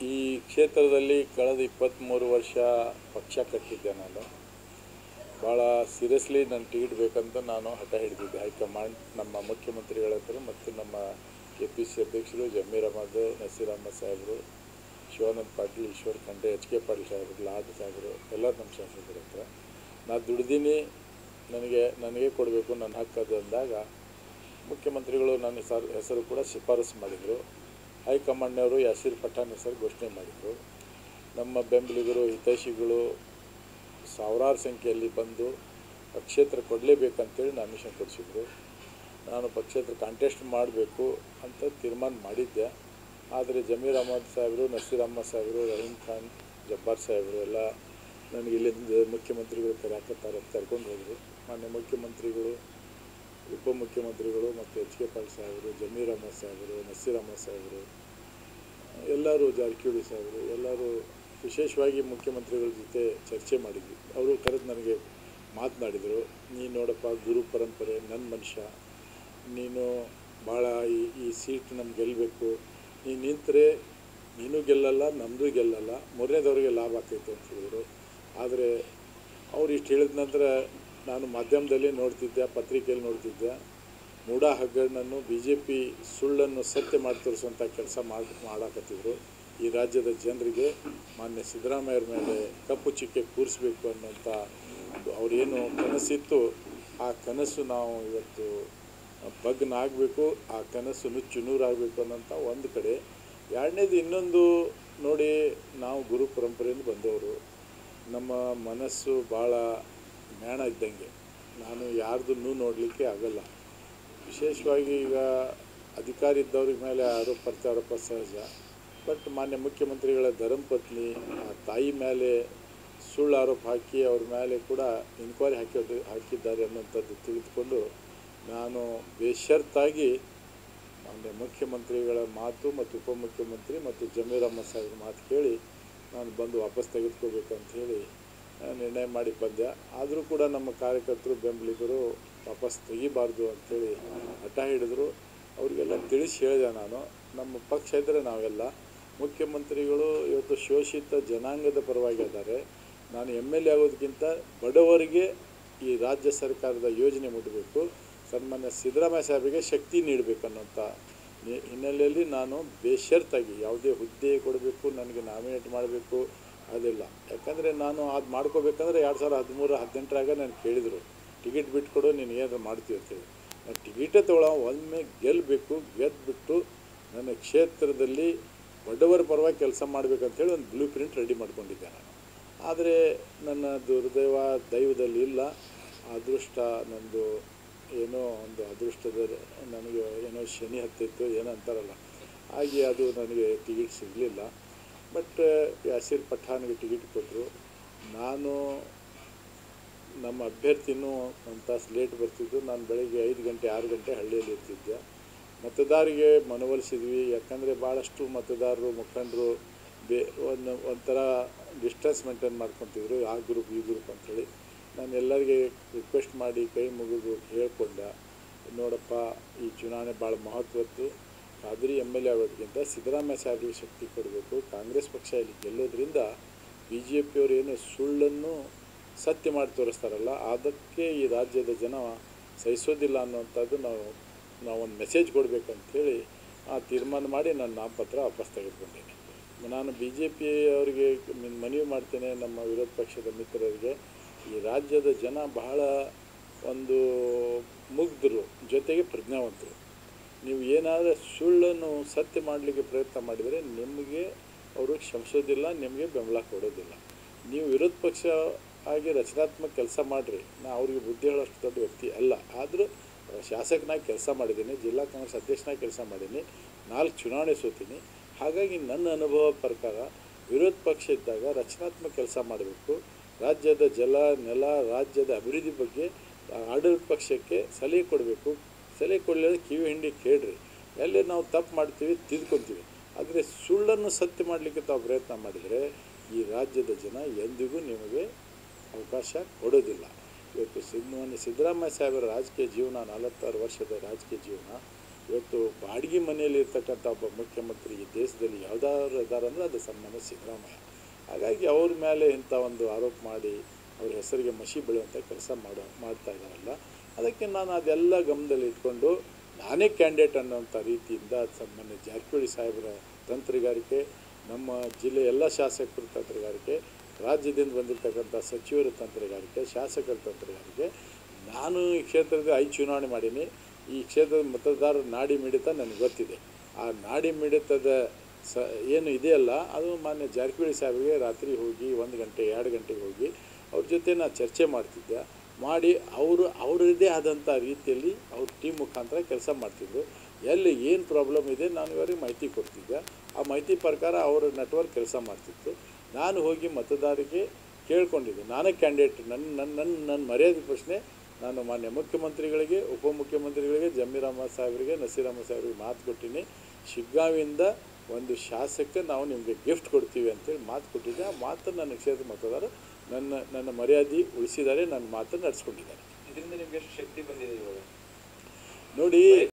ಈ ಕ್ಷೇತ್ರದಲ್ಲಿ ಕಳೆದ ಇಪ್ಪತ್ತ್ಮೂರು ವರ್ಷ ಪಕ್ಷ ಕಟ್ಟಿದ್ದೆ ನಾನು ಭಾಳ ಸೀರಿಯಸ್ಲಿ ನನ್ನ ಟಿಕೆಟ್ ಬೇಕಂತ ನಾನು ಹಠ ಹಿಡಿದಿದ್ದೆ ಹೈಕಮಾಂಡ್ ನಮ್ಮ ಮುಖ್ಯಮಂತ್ರಿಗಳ ಹತ್ರ ಮತ್ತು ನಮ್ಮ ಕೆ ಪಿ ಸಿ ಅಧ್ಯಕ್ಷರು ಜಮೀರ್ ಅಹಮದ್ ನಸೀರ್ ಅಹಮದ್ ಸಾಹೇಬರು ಶಿವಾನಂದ ಪಾಟೀಲ್ ಈಶ್ವರ್ ಖಂಡ್ರೆ ಎಚ್ ಕೆ ಪಾಟೀಲ್ ಸಾಹೇಬರು ಲಾಡ್ ಸಾಹೇಬರು ಎಲ್ಲರೂ ನಮ್ಮ ಶಾಸಕರ ಹತ್ರ ನಾ ದುಡ್ದೀನಿ ನನಗೆ ನನಗೆ ಕೊಡಬೇಕು ನನ್ನ ಹಕ್ಕದು ಅಂದಾಗ ಮುಖ್ಯಮಂತ್ರಿಗಳು ನನ್ನ ಹೆಸರು ಹೆಸರು ಕೂಡ ಶಿಫಾರಸು ಮಾಡಿದರು ಹೈಕಮಾಂಡ್ನವರು ಯಾಸೀರ್ ಪಠಾಣ್ ಹೆಸರು ಘೋಷಣೆ ಮಾಡಿದರು ನಮ್ಮ ಬೆಂಬಲಿಗರು ಹಿತೈಷಿಗಳು ಸಾವಿರಾರು ಸಂಖ್ಯೆಯಲ್ಲಿ ಬಂದು ಪಕ್ಷೇತರ ಕೊಡಲೇಬೇಕಂತೇಳಿ ನಾಮಿನೇಷನ್ ಕೊಡಿಸಿದ್ರು ನಾನು ಪಕ್ಷೇತರ ಕಾಂಟೆಸ್ಟ್ ಮಾಡಬೇಕು ಅಂತ ತೀರ್ಮಾನ ಮಾಡಿದ್ದೆ ಆದರೆ ಜಮೀರ್ ಅಹಮದ್ ಸಾಹೇಬರು ನಸೀರ್ ಅಹಮದ್ ಸಾಹೇಬರು ರಹೀಮ್ ಖಾನ್ ಜಬ್ಬಾರ್ ಸಾಹೇಬರು ಎಲ್ಲ ನನಗೆ ಇಲ್ಲಿಂದ ಮುಖ್ಯಮಂತ್ರಿಗಳು ಕರೆಯಾಕತ್ತಾರೆ ಅಂತ ಕರ್ಕೊಂಡು ಹೋದರು ಮಾನ್ಯ ಮುಖ್ಯಮಂತ್ರಿಗಳು ಉಪಮುಖ್ಯಮಂತ್ರಿಗಳು ಮತ್ತು ಎಚ್ ಕೆ ಪಾಲ್ ಸಾಹೇಬರು ಜಮೀರ್ ಅಹಮದ್ ಸಾಹೇಬರು ನಸೀರ್ ಅಹಮದ್ ಸಾಹೇಬರು ಎಲ್ಲರೂ ಜಾರಕಿಹೊಳಿ ಸಾಹೇಬರು ಎಲ್ಲರೂ ವಿಶೇಷವಾಗಿ ಮುಖ್ಯಮಂತ್ರಿಗಳ ಜೊತೆ ಚರ್ಚೆ ಮಾಡಿದ್ವಿ ಅವರು ಕರೆದು ನನಗೆ ಮಾತನಾಡಿದರು ನೀನು ನೋಡಪ್ಪ ಗುರು ಪರಂಪರೆ ನನ್ನ ಮನುಷ್ಯ ನೀನು ಭಾಳ ಈ ಈ ಸೀಟ್ ನಮ್ಗೆ ಗೆಲ್ಲಬೇಕು ನೀನು ನಿಂತರೆ ನೀನು ಗೆಲ್ಲಲ್ಲ ನಮ್ಮದು ಗೆಲ್ಲಲ್ಲ ಮೂರನೇದವ್ರಿಗೆ ಲಾಭ ಆಗ್ತೈತೆ ಅಂತ ಹೇಳಿದರು ಆದರೆ ಅವ್ರು ಇಷ್ಟು ಹೇಳಿದ ನಂತರ ನಾನು ಮಾಧ್ಯಮದಲ್ಲಿ ನೋಡ್ತಿದ್ದೆ ಪತ್ರಿಕೆಯಲ್ಲಿ ನೋಡ್ತಿದ್ದೆ ಮೂಢ ಹಗರಣನ್ನು ಬಿ ಜೆ ಪಿ ಸುಳ್ಳನ್ನು ಸತ್ಯ ಮಾಡಿ ತೋರಿಸುವಂಥ ಕೆಲಸ ಮಾಡಿ ಮಾಡಾಕತ್ತಿದ್ರು ಈ ರಾಜ್ಯದ ಜನರಿಗೆ ಮಾನ್ಯ ಸಿದ್ದರಾಮಯ್ಯರ ಮೇಲೆ ಕಪ್ಪು ಚಿಕ್ಕೆ ಕೂರಿಸ್ಬೇಕು ಅನ್ನೋಂಥ ಒಂದು ಅವ್ರೇನು ಕನಸಿತ್ತು ಆ ಕನಸು ನಾವು ಇವತ್ತು ಭಗ್ನ ಆಗಬೇಕು ಆ ಕನಸು ನುಚ್ಚು ನೂರಾಗಬೇಕು ಅನ್ನೋಂಥ ಒಂದು ಕಡೆ ಎರಡನೇದು ಇನ್ನೊಂದು ನೋಡಿ ನಾವು ಗುರು ಪರಂಪರೆಯಿಂದ ಬಂದವರು ನಮ್ಮ ಮನಸ್ಸು ಭಾಳ ಮೇಣ ಇದ್ದಂಗೆ ನಾನು ಯಾರ್ದನ್ನೂ ನೋಡಲಿಕ್ಕೆ ಆಗಲ್ಲ ವಿಶೇಷವಾಗಿ ಈಗ ಅಧಿಕಾರ ಇದ್ದವ್ರ ಮೇಲೆ ಆರೋಪ ಪ್ರತ್ಯಾರೋಪ ಸಹಜ ಬಟ್ ಮಾನ್ಯ ಮುಖ್ಯಮಂತ್ರಿಗಳ ಧರ್ಮಪತ್ನಿ ಆ ತಾಯಿ ಮೇಲೆ ಸುಳ್ಳು ಆರೋಪ ಹಾಕಿ ಅವ್ರ ಮೇಲೆ ಕೂಡ ಇನ್ಕ್ವೈರಿ ಹಾಕಿ ಹಾಕಿದ್ದಾರೆ ಅನ್ನೋಂಥದ್ದು ತಿಳಿದುಕೊಂಡು ನಾನು ಬೇಷರತ್ತಾಗಿ ಮಾನ್ಯ ಮುಖ್ಯಮಂತ್ರಿಗಳ ಮಾತು ಮತ್ತು ಉಪಮುಖ್ಯಮಂತ್ರಿ ಮತ್ತು ಜಮೀರ್ ಅಹಮದ್ ಸಾಹೇಬ್ರ ಮಾತು ಕೇಳಿ ನಾನು ಬಂದು ವಾಪಸ್ ತೆಗೆದುಕೋಬೇಕಂತ ಹೇಳಿ ಆ, ನಿರ್ಣಯ ಮಾಡಿ ಬಂದೆ ಆದರೂ ಕೂಡ ನಮ್ಮ ಕಾರ್ಯಕರ್ತರು ಬೆಂಬಲಿಗರು ವಾಪಸ್ ತೆಗಿಬಾರ್ದು ಅಂಥೇಳಿ ಹಠ ಹಿಡಿದ್ರು ಅವರಿಗೆಲ್ಲ ತಿಳಿಸಿ ಹೇಳಿದೆ ನಾನು ನಮ್ಮ ಪಕ್ಷ ಇದ್ದರೆ ನಾವೆಲ್ಲ ಮುಖ್ಯಮಂತ್ರಿಗಳು ಇವತ್ತು ಶೋಷಿತ ಜನಾಂಗದ ಪರವಾಗಿ ಇದ್ದಾರೆ ನಾನು ಎಮ್ ಎಲ್ ಎ ಆಗೋದಕ್ಕಿಂತ ಬಡವರಿಗೆ ಈ ರಾಜ್ಯ ಸರ್ಕಾರದ ಯೋಜನೆ ಮುಟ್ಟಬೇಕು ಸನ್ಮಾನ್ಯ ಸಿದ್ದರಾಮಯ್ಯ ಸಾಹೇಬರಿಗೆ ಶಕ್ತಿ ನೀಡಬೇಕನ್ನೋಂಥ ನಿ- ಹಿನ್ನೆಲೆಯಲ್ಲಿ ನಾನು ಬೇಷರತ್ತಾಗಿ ಯಾವುದೇ ಹುದ್ದೆ ಕೊಡಬೇಕು ನನಗೆ ನಾಮಿನೇಟ್ ಮಾಡಬೇಕು ಅದಿಲ್ಲ ಯಾಕಂದರೆ ನಾನು ಅದು ಮಾಡ್ಕೋಬೇಕಂದ್ರೆ ಎರಡು ಸಾವಿರದ ಹದಿಮೂರು ಹದಿನೆಂಟರಾಗ ನಾನು ಕೇಳಿದರು ಟಿಕೆಟ್ ಬಿಟ್ಕೊಡು ನೀನು ಏನಾದ್ರು ಮಾಡ್ತೀವಿ ಅಂತೇಳಿ ನಾನು ಟಿಕೆಟೇ ತೊಗೊಳ್ಳೋ ಒಮ್ಮೆ ಗೆಲ್ಲಬೇಕು ಗೆದ್ದುಬಿಟ್ಟು ನನ್ನ ಕ್ಷೇತ್ರದಲ್ಲಿ ಬಡವರ ಪರವಾಗಿ ಕೆಲಸ ಮಾಡಬೇಕಂತೇಳಿ ಒಂದು ಬ್ಲೂ ಪ್ರಿಂಟ್ ರೆಡಿ ಮಾಡ್ಕೊಂಡಿದ್ದೆ ನಾನು ಆದರೆ ನನ್ನ ದುರ್ದೈವ ದೈವದಲ್ಲಿ ಇಲ್ಲ ಅದೃಷ್ಟ ನಂದು ಏನೋ ಒಂದು ಅದೃಷ್ಟದ ನನಗೆ ಏನೋ ಶನಿ ಹತ್ತಿತ್ತು ಏನೋ ಅಂತಾರಲ್ಲ ಹಾಗೆ ಅದು ನನಗೆ ಟಿಕೆಟ್ ಸಿಗಲಿಲ್ಲ ಬಟ್ ಯಾಸೀರ್ ಪಠಾನ್ಗೆ ಟಿಕೆಟ್ ಕೊಟ್ಟರು ನಾನು ನಮ್ಮ ಅಭ್ಯರ್ಥಿನೂ ಒಂದು ತಾಸು ಲೇಟ್ ಬರ್ತಿದ್ದು ನಾನು ಬೆಳಗ್ಗೆ ಐದು ಗಂಟೆ ಆರು ಗಂಟೆ ಹಳ್ಳಿಯಲ್ಲಿ ಇರ್ತಿದ್ದೆ ಮತದಾರರಿಗೆ ಮನವೊಲಿಸಿದ್ವಿ ಯಾಕಂದರೆ ಭಾಳಷ್ಟು ಮತದಾರರು ಮುಖಂಡರು ಬೇ ಒಂದು ಒಂಥರ ಡಿಸ್ಟೆನ್ಸ್ ಮೇಂಟೈನ್ ಮಾಡ್ಕೊತಿದ್ರು ಆ ಗ್ರೂಪ್ ಈ ಗ್ರೂಪ್ ಅಂಥೇಳಿ ನಾನು ಎಲ್ಲರಿಗೆ ರಿಕ್ವೆಸ್ಟ್ ಮಾಡಿ ಕೈ ಮುಗಿದು ಹೇಳ್ಕೊಂಡೆ ನೋಡಪ್ಪ ಈ ಚುನಾವಣೆ ಭಾಳ ಮಹತ್ವದ್ದು ಖಾದ್ರಿ ಎಮ್ ಎಲ್ ಎ ಆಗೋದಕ್ಕಿಂತ ಸಿದ್ದರಾಮಯ್ಯ ಸಾಹೇಬರಿಗೆ ಶಕ್ತಿ ಕೊಡಬೇಕು ಕಾಂಗ್ರೆಸ್ ಪಕ್ಷ ಇಲ್ಲಿ ಗೆಲ್ಲೋದ್ರಿಂದ ಬಿ ಜೆ ಪಿಯವರು ಏನು ಸುಳ್ಳನ್ನು ಸತ್ಯ ಮಾಡಿ ತೋರಿಸ್ತಾರಲ್ಲ ಅದಕ್ಕೆ ಈ ರಾಜ್ಯದ ಜನ ಸಹಿಸೋದಿಲ್ಲ ಅನ್ನುವಂಥದ್ದು ನಾವು ನಾವೊಂದು ಮೆಸೇಜ್ ಕೊಡಬೇಕಂತೇಳಿ ಆ ತೀರ್ಮಾನ ಮಾಡಿ ನನ್ನ ನಾಮಪತ್ರ ವಾಪಸ್ ತೆಗೆದುಕೊಂಡೇನೆ ನಾನು ಬಿ ಜೆ ಪಿ ಅವರಿಗೆ ಮಿನ್- ಮನವಿ ಮಾಡ್ತೇನೆ ನಮ್ಮ ವಿರೋಧ ಪಕ್ಷದ ಮಿತ್ರರಿಗೆ ಈ ರಾಜ್ಯದ ಜನ ಬಹಳ ಒಂದು ಮುಗ್ಧರು ಜೊತೆಗೆ ಪ್ರಜ್ಞಾವಂತರು ನೀವು ಏನಾದರೂ ಸುಳ್ಳನ್ನು ಸತ್ಯ ಮಾಡಲಿಕ್ಕೆ ಪ್ರಯತ್ನ ಮಾಡಿದರೆ ನಿಮಗೆ ಅವರು ಕ್ಷಮಿಸೋದಿಲ್ಲ ನಿಮಗೆ ಬೆಂಬಲ ಕೊಡೋದಿಲ್ಲ ನೀವು ವಿರೋಧ ಪಕ್ಷ ಆಗಿ ರಚನಾತ್ಮಕ ಕೆಲಸ ಮಾಡಿರಿ ನಾ ಅವ್ರಿಗೆ ಬುದ್ಧಿ ಹೇಳೋಷ್ಟು ದೊಡ್ಡ ವ್ಯಕ್ತಿ ಅಲ್ಲ ಆದರೂ ಶಾಸಕನಾಗಿ ಕೆಲಸ ಮಾಡಿದ್ದೀನಿ ಜಿಲ್ಲಾ ಕಾಂಗ್ರೆಸ್ ಅಧ್ಯಕ್ಷನಾಗಿ ಕೆಲಸ ಮಾಡೀನಿ ನಾಲ್ಕು ಚುನಾವಣೆ ಸೋತೀನಿ ಹಾಗಾಗಿ ನನ್ನ ಅನುಭವ ಪ್ರಕಾರ ವಿರೋಧ ಪಕ್ಷ ಇದ್ದಾಗ ರಚನಾತ್ಮಕ ಕೆಲಸ ಮಾಡಬೇಕು ರಾಜ್ಯದ ಜಲ ನೆಲ ರಾಜ್ಯದ ಅಭಿವೃದ್ಧಿ ಬಗ್ಗೆ ಆಡಳಿತ ಪಕ್ಷಕ್ಕೆ ಸಲಹೆ ಕೊಡಬೇಕು ಸಲಹೆ ಕೊಡಲಿಲ್ಲ ಕಿವಿ ಹಿಂಡಿ ಕೇಳ್ರಿ ಎಲ್ಲಿ ನಾವು ತಪ್ಪು ಮಾಡ್ತೀವಿ ತಿದ್ಕೊತೀವಿ ಆದರೆ ಸುಳ್ಳನ್ನು ಸತ್ಯ ಮಾಡಲಿಕ್ಕೆ ತಾವು ಪ್ರಯತ್ನ ಮಾಡಿದರೆ ಈ ರಾಜ್ಯದ ಜನ ಎಂದಿಗೂ ನಿಮಗೆ ಅವಕಾಶ ಕೊಡೋದಿಲ್ಲ ಇವತ್ತು ಸಿದ್ದ ಸಿದ್ದರಾಮಯ್ಯ ಸಾಹೇಬರ ರಾಜಕೀಯ ಜೀವನ ನಲವತ್ತಾರು ವರ್ಷದ ರಾಜಕೀಯ ಜೀವನ ಇವತ್ತು ಬಾಡಿಗೆ ಮನೆಯಲ್ಲಿ ಇರ್ತಕ್ಕಂಥ ಒಬ್ಬ ಮುಖ್ಯಮಂತ್ರಿ ಈ ದೇಶದಲ್ಲಿ ಯಾವ್ದಾದ್ರು ಇದ್ದಾರೆ ಅಂದರೆ ಅದು ಸನ್ಮಾನ್ಯ ಸಿದ್ದರಾಮಯ್ಯ ಹಾಗಾಗಿ ಅವ್ರ ಮೇಲೆ ಇಂಥ ಒಂದು ಆರೋಪ ಮಾಡಿ ಅವ್ರ ಹೆಸರಿಗೆ ಮಸಿ ಬೆಳೆಯುವಂಥ ಕೆಲಸ ಮಾಡೋ ಮಾಡ್ತಾ ಇದ್ದಾರಲ್ಲ ಅದಕ್ಕೆ ನಾನು ಅದೆಲ್ಲ ಗಮನದಲ್ಲಿ ಇಟ್ಕೊಂಡು ನಾನೇ ಕ್ಯಾಂಡಿಡೇಟ್ ಅನ್ನೋಂಥ ರೀತಿಯಿಂದ ಸನ್ಮಾನ್ಯ ಜಾರಕಿಹೊಳಿ ಸಾಹೇಬರ ತಂತ್ರಗಾರಿಕೆ ನಮ್ಮ ಜಿಲ್ಲೆಯ ಎಲ್ಲ ಶಾಸಕರ ತಂತ್ರಗಾರಿಕೆ ರಾಜ್ಯದಿಂದ ಬಂದಿರತಕ್ಕಂಥ ಸಚಿವರ ತಂತ್ರಗಾರಿಕೆ ಶಾಸಕರ ತಂತ್ರಗಾರಿಕೆ ನಾನು ಈ ಕ್ಷೇತ್ರದ ಐದು ಚುನಾವಣೆ ಮಾಡೀನಿ ಈ ಕ್ಷೇತ್ರದ ಮತದಾರರ ನಾಡಿ ಮಿಡಿತ ನನಗೆ ಗೊತ್ತಿದೆ ಆ ನಾಡಿ ಮಿಡಿತದ ಸ ಏನು ಇದೆಯಲ್ಲ ಅದು ಮಾನ್ಯ ಜಾರಕಿಹೊಳಿ ಸಾಹೇಬರಿಗೆ ರಾತ್ರಿ ಹೋಗಿ ಒಂದು ಗಂಟೆ ಎರಡು ಗಂಟೆಗೆ ಹೋಗಿ ಅವ್ರ ಜೊತೆ ನಾನು ಚರ್ಚೆ ಮಾಡ್ತಿದ್ದೆ ಮಾಡಿ ಅವರು ಅವರದ್ದೇ ಆದಂಥ ರೀತಿಯಲ್ಲಿ ಅವ್ರ ಟೀಮ್ ಮುಖಾಂತರ ಕೆಲಸ ಮಾಡ್ತಿದ್ರು ಎಲ್ಲಿ ಏನು ಪ್ರಾಬ್ಲಮ್ ಇದೆ ನಾನು ಇವರಿಗೆ ಮಾಹಿತಿ ಕೊಡ್ತಿದ್ದೆ ಆ ಮಾಹಿತಿ ಪ್ರಕಾರ ಅವರ ನೆಟ್ವರ್ಕ್ ಕೆಲಸ ಮಾಡ್ತಿತ್ತು ನಾನು ಹೋಗಿ ಮತದಾರರಿಗೆ ಕೇಳ್ಕೊಂಡಿದ್ದೆ ನಾನೇ ಕ್ಯಾಂಡಿಡೇಟ್ ನನ್ನ ನನ್ನ ನನ್ನ ನನ್ನ ಮರ್ಯಾದೆ ಪ್ರಶ್ನೆ ನಾನು ಮಾನ್ಯ ಮುಖ್ಯಮಂತ್ರಿಗಳಿಗೆ ಉಪಮುಖ್ಯಮಂತ್ರಿಗಳಿಗೆ ಜಮೀರ್ ಅಹಮದ್ ಸಾಹೇಬರಿಗೆ ನಸೀರ್ ಅಹಮದ್ ಸಾಹೇಬರಿಗೆ ಮಾತು ಕೊಟ್ಟಿನಿ ಶಿಗ್ಗಾವಿಂದ ಒಂದು ಶಾಸಕ ನಾವು ನಿಮಗೆ ಗಿಫ್ಟ್ ಕೊಡ್ತೀವಿ ಅಂತೇಳಿ ಮಾತು ಕೊಟ್ಟಿದ್ದೆ ಆ ಮಾತನ್ನು ನನ್ನ ಕ್ಷೇತ್ರ ಮತದಾರ ನನ್ನ ನನ್ನ ಮರ್ಯಾದೆ ಉಳಿಸಿದ್ದಾರೆ ನನ್ನ ಮಾತನ್ನು ನಡೆಸ್ಕೊಂಡಿದ್ದಾರೆ ಇದರಿಂದ ನಿಮ್ಗೆ ಎಷ್ಟು ಶಕ್ತಿ ಬಂದಿದೆ ಇವಾಗ ನೋಡಿ